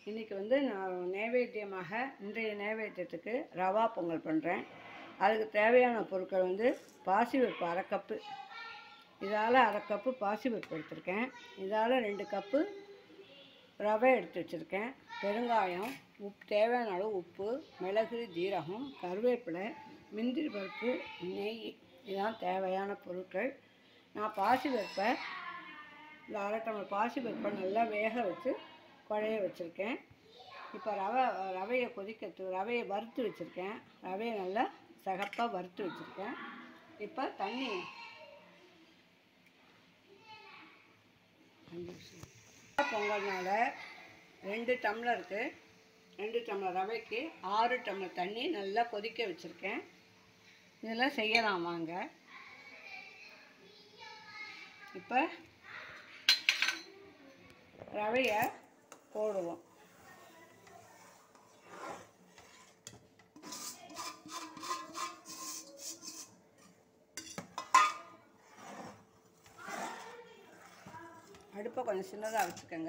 இன்றைக்கி வந்து நான் நைவேத்தியமாக இன்றைய நைவேத்தியத்துக்கு ரவா பொங்கல் பண்ணுறேன் அதுக்கு தேவையான பொருட்கள் வந்து பாசிப்பருப்பு அரை கப்பு இதால் அரை கப்பு பாசிப்பருப்பு எடுத்திருக்கேன் இதால் ரெண்டு கப்பு ரவை எடுத்து வச்சுருக்கேன் பெருங்காயம் உப்பு தேவையான அளவு உப்பு மிளகு ஜீரகம் கருவேப்பிலை முந்திரி பருப்பு நெய் இதுதான் தேவையான பொருட்கள் நான் பாசிப்பருப்பை இந்த அரை டம்ளர் பாசிப்பருப்பை நல்லா வேக வச்சு குழைய வச்சுருக்கேன் இப்போ ரவை ரவையை கொதிக்கிறது ரவையை வறுத்து வச்சுருக்கேன் ரவையை நல்லா சகப்பாக வறுத்து வச்சுருக்கேன் இப்போ தண்ணி அஞ்சு நிமிஷம். பொங்கல்னால ரெண்டு டம்ளருக்கு ரெண்டு டம்ளர் ரவைக்கு ஆறு டம்ளர் தண்ணி நல்லா கொதிக்க வச்சுருக்கேன் இதெல்லாம் செய்யலாம் வாங்க இப்போ ரவையை போடுவோம் அடுப்பை கொஞ்சம் சின்னதாக வச்சுக்கோங்க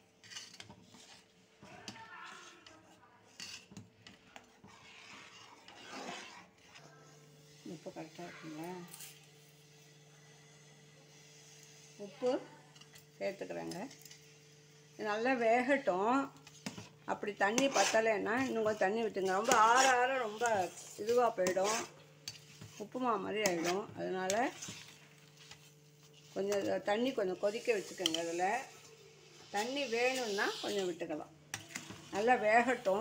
உப்பு கரெக்டாக இருக்குங்களா உப்பு சேர்த்துக்கிறேங்க இது நல்லா வேகட்டும் அப்படி தண்ணி பத்தலைன்னா இன்னும் கொஞ்சம் தண்ணி விட்டுங்க ரொம்ப ஆற ஆற ரொம்ப இதுவாக போயிடும் உப்புமா மாதிரி ஆகிடும் அதனால் கொஞ்சம் இத- தண்ணி கொஞ்சம் கொதிக்க வச்சுக்கோங்க அதில் தண்ணி வேணும்னா கொஞ்சம் விட்டுக்கலாம் நல்லா வேகட்டும்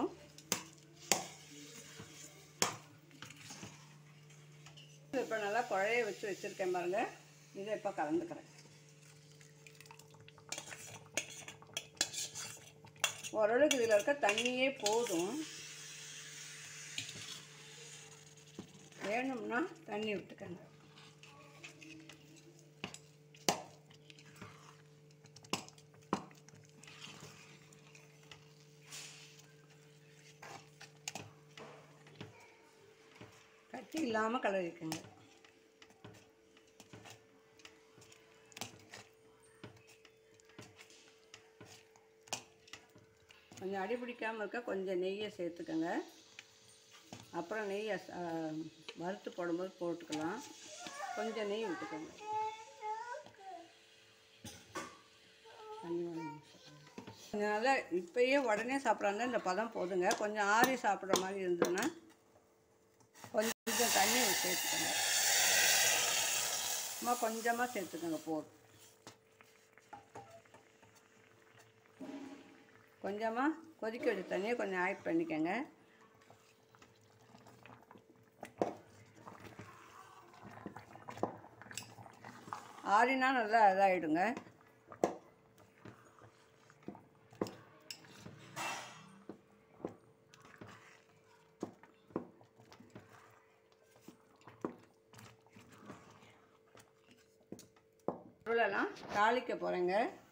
இப்போ நல்லா குழைய வச்சு வச்சுருக்கேன் பாருங்க இதை இப்போ கலந்துக்கிறேன் ஓரளவுக்கு இதில் இருக்க தண்ணியே போதும் வேணும்னா தண்ணி விட்டுக்கங்க கட்டி இல்லாமல் கலரிக்கங்க கொஞ்சம் அடி பிடிக்காமல் இருக்க கொஞ்சம் நெய்யை சேர்த்துக்கோங்க அப்புறம் நெய்யை ச- வறுத்து போடும்போது போட்டுக்கலாம் கொஞ்சம் நெய் விட்டுக்கோங்க தண்ணி ஒரு நிமிஷம். அதனால் இப்பயே உடனே சாப்பிட்றாங்க இந்த பதம் போதுங்க கொஞ்சம் ஆறி சாப்பிட்ற மாதிரி இருந்ததுன்னா கொஞ்சம் தண்ணி சேர்த்துக்கோங்க சும்மா கொஞ்சமாக சேர்த்துக்கோங்க போதும் கொஞ்சமாக கொதிக்க வச்ச தண்ணியை கொஞ்சம் ஆட் பண்ணிக்கோங்க ஆறினா நல்லா இதாகிடுங்க பொருளெல்லாம் தாளிக்க போகிறேங்க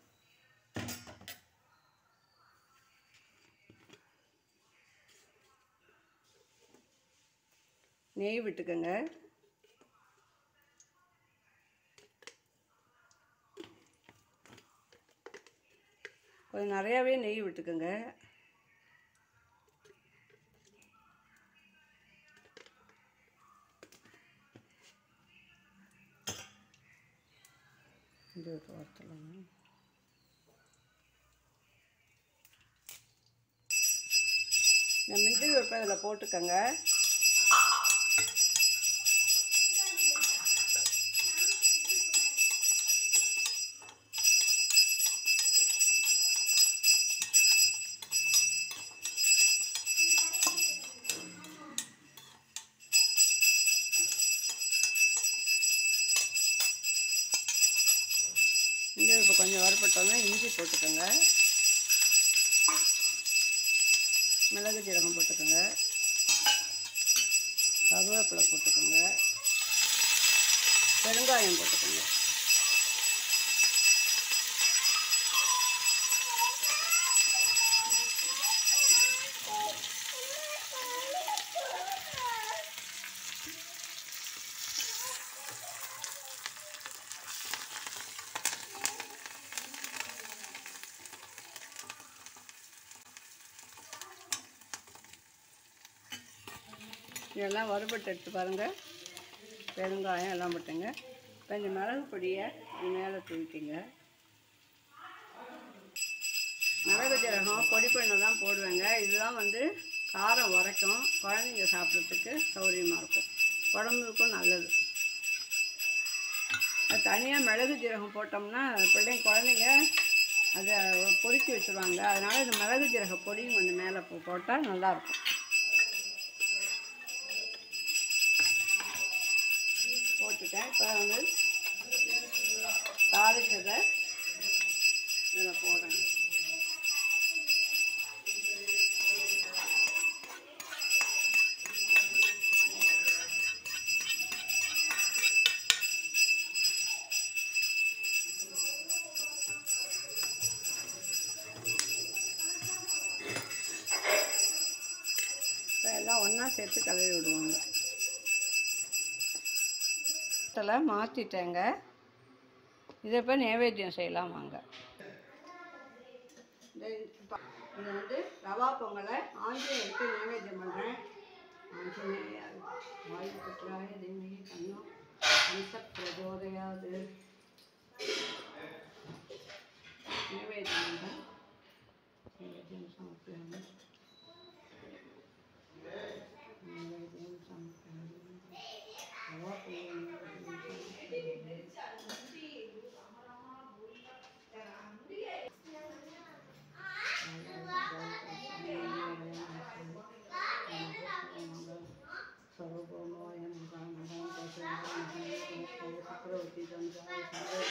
நெய் விட்டுக்கோங்க கொஞ்சம் நிறையாவே நெய் விட்டுக்கோங்க இது ஒரு வாரத்தில் இந்த முந்திரி பருப்பை அதில் போட்டுக்கோங்க இஞ்சி இப்போ கொஞ்சம் வறுப்பட்டோன்னா இஞ்சி போட்டுக்கோங்க மிளகு ஜீரகம் போட்டுக்கோங்க கருவேப்பிலை போட்டுக்கோங்க பெருங்காயம் போட்டுக்கோங்க இதெல்லாம் வறுபட்டு எடுத்து பாருங்கள் பெருங்காயம் எல்லாம் போட்டுங்க கொஞ்சம் மிளகு பொடியை இது மேலே தூக்கிங்க மிளகு ஜீரகம் பொடி பண்ண தான் போடுவேங்க இதுதான் வந்து காரம் உரைக்கும் குழந்தைங்க சாப்பிட்றதுக்கு சௌகரியமாக இருக்கும் உடம்புக்கும் நல்லது அது தனியாக மிளகு ஜீரகம் போட்டோம்னா பிள்ளைங்க குழந்தைங்க அதை பொறுக்கி வச்சுருவாங்க அதனால் இந்த மிளகு ஜீரக பொடியும் கொஞ்சம் மேலே போ போட்டால் நல்லாயிருக்கும் போட்டுட்டேன் இப்போ வந்து தாளிச்சதை இதில் போடுறேன் இப்போ எல்லாம் ஒன்றா சேர்த்து கழுவி விடுவாங்க இதில் மாற்றிட்டேங்க இதை இப்போ நைவேத்தியம் செய்யலாம் வாங்க இந்த இப்ப இது வந்து ரவா பொங்கலை ஆஞ்சநேயருக்கு நைவேத்தியம் பண்ணுறேன் ஆஞ்சநேயர் வாயு புத்திராய தேவி கண்ணம் அம்ச பிரஜோதயாது நைவேத்தியம் பண்ணுறேன் நைவேத்தியம் சமர்ப்பயாமி நைவேத்தியம் சமர்ப்பயாமி ரவா பொங்கல் நைவேத்தியம் சமர்ப்பயாமி சர்வபௌமாய நமः சக்கரவர்த்தி தந்தாய